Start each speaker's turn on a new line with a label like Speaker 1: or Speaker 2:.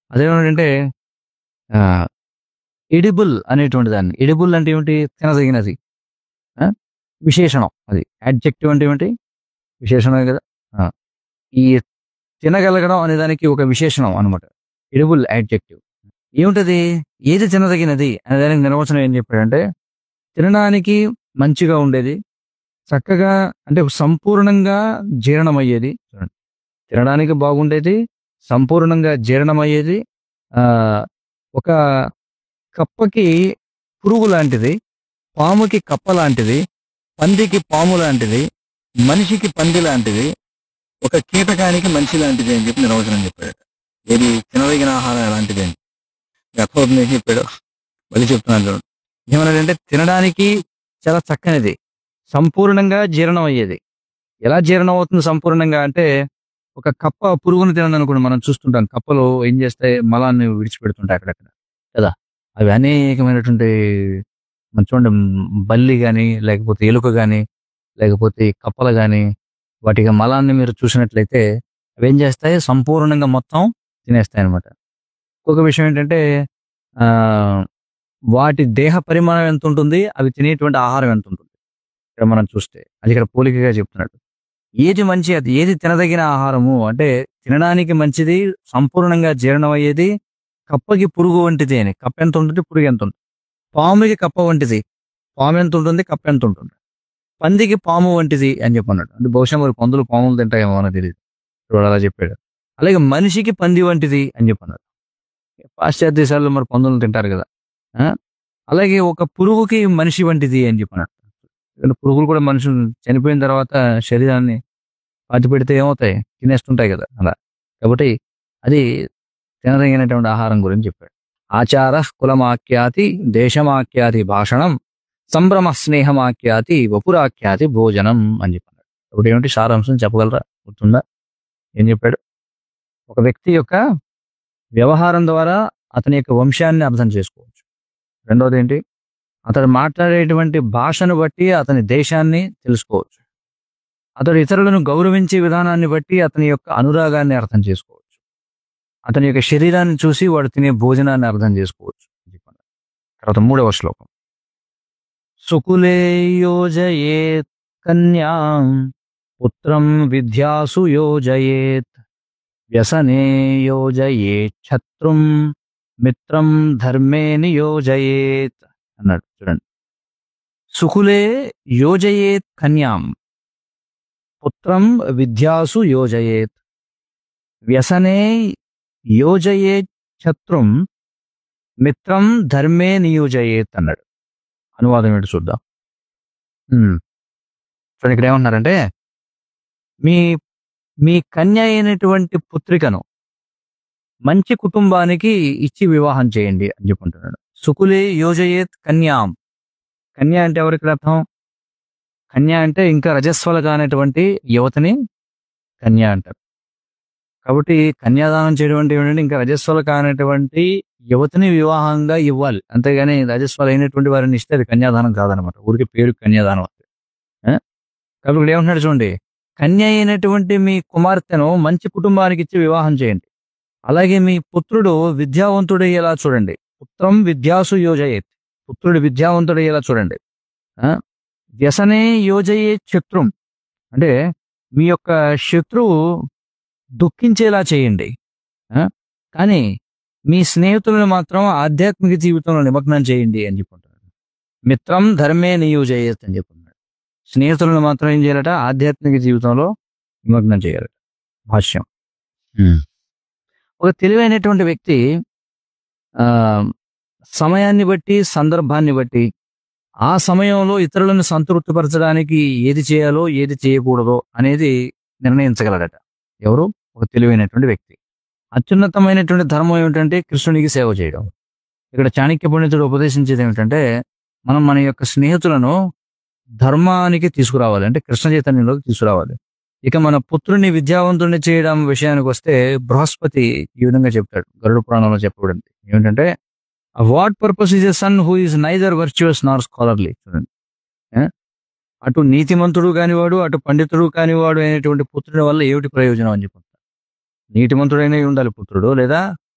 Speaker 1: అదేమంటే ఎడిబుల్ అనేటువంటి దాన్ని ఎడిబుల్ అంటే ఏమిటి తినదగినది ఆ? విశేషణం అది యాడ్జెక్టివ్ అంటే ఏమిటి విశేషణం కదా ఆ. ఈ తినగలగడం అనే దానికి ఒక విశేషణం అనమాట ఎడిబుల్ యాడ్జెక్టివ్ ఏమిటది ఏది తినదగినది అనే దానికి నిర్వచనం ఏం చెప్పాడంటే తినడానికి మంచిగా ఉండేది చక్కగా అంటే సంపూర్ణంగా జీర్ణమయ్యేది చూడండి. తినడానికి బాగుండేది సంపూర్ణంగా జీర్ణమయ్యేది ఆ ఒక కప్పకి పురుగు లాంటిది పాముకి కప్ప లాంటిది పందికి పాము లాంటిది మనిషికి పంది లాంటిది ఒక కీటకానికి మనిషి లాంటిది అని చెప్పి నిర్వచనం చెప్పాడు ఏది తినదగిన ఆహారం ఎలాంటిది అని అర్థమవుతుంది ఏం చెప్పాడు మళ్ళీ చెప్తున్నాను చూడండి ఏమన్నాడంటే తినడానికి చాలా చక్కనిది సంపూర్ణంగా జీర్ణం అయ్యేది ఎలా జీర్ణం అవుతుంది సంపూర్ణంగా అంటే ఒక కప్ప పురుగును తినదనుకోండి మనం చూస్తుంటాం కప్పలు ఏం చేస్తాయి మలాన్ని విడిచిపెడుతుంటాయి అక్కడక్కడ కదా అవి అనేకమైనటువంటి మనం చూడండి మ్, బల్లి కానీ లేకపోతే ఎలుక కానీ లేకపోతే ఈ కప్పలు కానీ వాటికి మలాన్ని మీరు చూసినట్లయితే అవి ఏం చేస్తాయి సంపూర్ణంగా మొత్తం తినేస్తాయి అనమాట ఇంకొక విషయం ఏంటంటే ఆ వాటి దేహ పరిమాణం ఎంత ఉంటుంది అవి తినేటువంటి ఆహారం ఎంత ఉంటుంది ఇక్కడ మనం చూస్తే అది ఇక్కడ పోలికగా చెప్తున్నాడు ఏది మంచి అది ఏది తినదగిన ఆహారము అంటే తినడానికి మంచిది సంపూర్ణంగా జీర్ణమయ్యేది కప్పకి పురుగు వంటిది అని కప్ప ఎంత ఉంటుంది పురుగు ఎంత ఉంటుంది పాముకి కప్ప వంటిది పాము ఎంత ఉంటుంది కప్ప ఎంత ఉంటుంది పందికి పాము వంటిది అని చెప్పన్నాడు అంటే బహుశా మరి పందులు పాములు తింటాయేమో అని తెలియదు ఇప్పుడు అలా చెప్పాడు అలాగే మనిషికి పంది వంటిది అని చెప్పన్నాడు పాశ్చాత్య దేశాల్లో మరి పందులు తింటారు కదా ఆ? అలాగే ఒక పురుగుకి మనిషి వంటిది అని చెప్పన్నాడు ఎందుకంటే పురుగులు కూడా మనుషులు చనిపోయిన తర్వాత శరీరాన్ని పాతి పెడితే ఏమవుతాయి తినేస్తుంటాయి కదా అలా కాబట్టి అది తినదగినటువంటి ఆహారం గురించి చెప్పాడు ఆచార కులమాఖ్యాతి దేశమాఖ్యాతి భాషణం సంభ్రమ స్నేహమాఖ్యాతి వపురాఖ్యాతి భోజనం అని చెప్పాడు ఇప్పుడు ఏమిటి సారాంశం చెప్పగలరా గుర్తుందా ఏం చెప్పాడు ఒక వ్యక్తి యొక్క వ్యవహారం ద్వారా అతని యొక్క వంశాన్ని అర్థం చేసుకోవచ్చు రెండోది ఏంటి అతడు మాట్లాడేటువంటి భాషను బట్టి అతని దేశాన్ని తెలుసుకోవచ్చు అతడు ఇతరులను గౌరవించే విధానాన్ని బట్టి అతని యొక్క అనురాగాన్ని అర్థం చేసుకోవచ్చు అతని యొక్క శరీరాన్ని చూసి వాడు తినే భోజనాన్ని అర్థం చేసుకోవచ్చు తర్వాత మూడవ శ్లోకం సుకులే యోజయేత్ కన్యాం పుత్రం విద్యాసు యోజయేత్ వ్యసనే యోజయేత్ శత్రుం మిత్రం ధర్మే నియోజయేత్ అన్నాడు చూడండి సుకులే యోజయేత్ కన్యాం పుత్రం విద్యాసు యోజయేత్ వ్యసనే యోజయేత్ శత్రుం మిత్రం ధర్మే నియోజయేత్ అన్నాడు అనువాదం ఏంటి చూద్దాం ఉమ్. చూడండి ఇక్కడ ఏమంటున్నారంటే మీ మీ కన్య అయినటువంటి పుత్రికను మంచి కుటుంబానికి ఇచ్చి వివాహం చేయండి అని చెప్పుకుంటున్నాడు సుకులే యోజయేత్ కన్యాం కన్య అంటే ఎవరికి అర్థం కన్య అంటే ఇంకా రజస్వల కానటువంటి యువతని కన్య అంటారు కాబట్టి కన్యాదానం చేయడం అంటే ఏంటంటే ఇంకా రజస్వల కానటువంటి యువతిని వివాహంగా ఇవ్వాలి అంతేగాని రజస్వల అయినటువంటి వారిని ఇస్తే అది కన్యాదానం కాదనమాట ఊరికి పేరు కన్యాదానం అంతే ఆ? కాబట్టి ఇక్కడ ఏమంటున్నాడు చూడండి కన్య అయినటువంటి మీ కుమార్తెను మంచి కుటుంబానికి ఇచ్చి వివాహం చేయండి అలాగే మీ పుత్రుడు విద్యావంతుడయ్యేలా చూడండి పుత్రం విద్యాసు యోజయేత్ పుత్రుడు విద్యావంతుడయ్యేలా చూడండి ఆ? వ్యసనే యోజయే శత్రుం అంటే మీ యొక్క శత్రువు దుఃఖించేలా చేయండి ఆ? కానీ మీ స్నేహితులను మాత్రం ఆధ్యాత్మిక జీవితంలో నిమగ్నం చేయండి అని చెప్పుకుంటున్నాడు మిత్రం ధర్మే నియోజయేత్ అని చెప్పుకున్నాడు స్నేహితులను మాత్రం ఏం చేయాలట ఆధ్యాత్మిక జీవితంలో నిమగ్నం చేయాలట భాష్యం ఒక తెలివైనటువంటి వ్యక్తి ఆ సమయాన్ని బట్టి సందర్భాన్ని బట్టి ఆ సమయంలో ఇతరులను సంతృప్తిపరచడానికి ఏది చేయాలో ఏది చేయకూడదో అనేది నిర్ణయించగలడట ఎవరు ఒక తెలివైనటువంటి వ్యక్తి అత్యున్నతమైనటువంటి ధర్మం ఏమిటంటే కృష్ణునికి సేవ చేయడం ఇక్కడ చాణక్య పండితుడు ఉపదేశించేది ఏమిటంటే మనం మన యొక్క స్నేహితులను ధర్మానికి తీసుకురావాలి అంటే కృష్ణ చైతన్యంలోకి తీసుకురావాలి ఇక మన పుత్రుని విద్యావంతుడిని చేయడం విషయానికి వస్తే బృహస్పతి ఈ విధంగా చెప్తాడు గరుడ పురాణంలో చెప్పబడింది ఏమిటంటే what purpose is a son who is neither virtuous nor scholarly చూడండి ఏ? అటు నీతిమంతుడు కానివాడు అటు పండితుడు కానివాడు అయినటువంటి పుత్రుడి వల్ల ఏమిటి ప్రయోజనం అని చెప్పుకుంటారు నీతిమంతుడైన ఉండాలి పుత్రుడు లేదా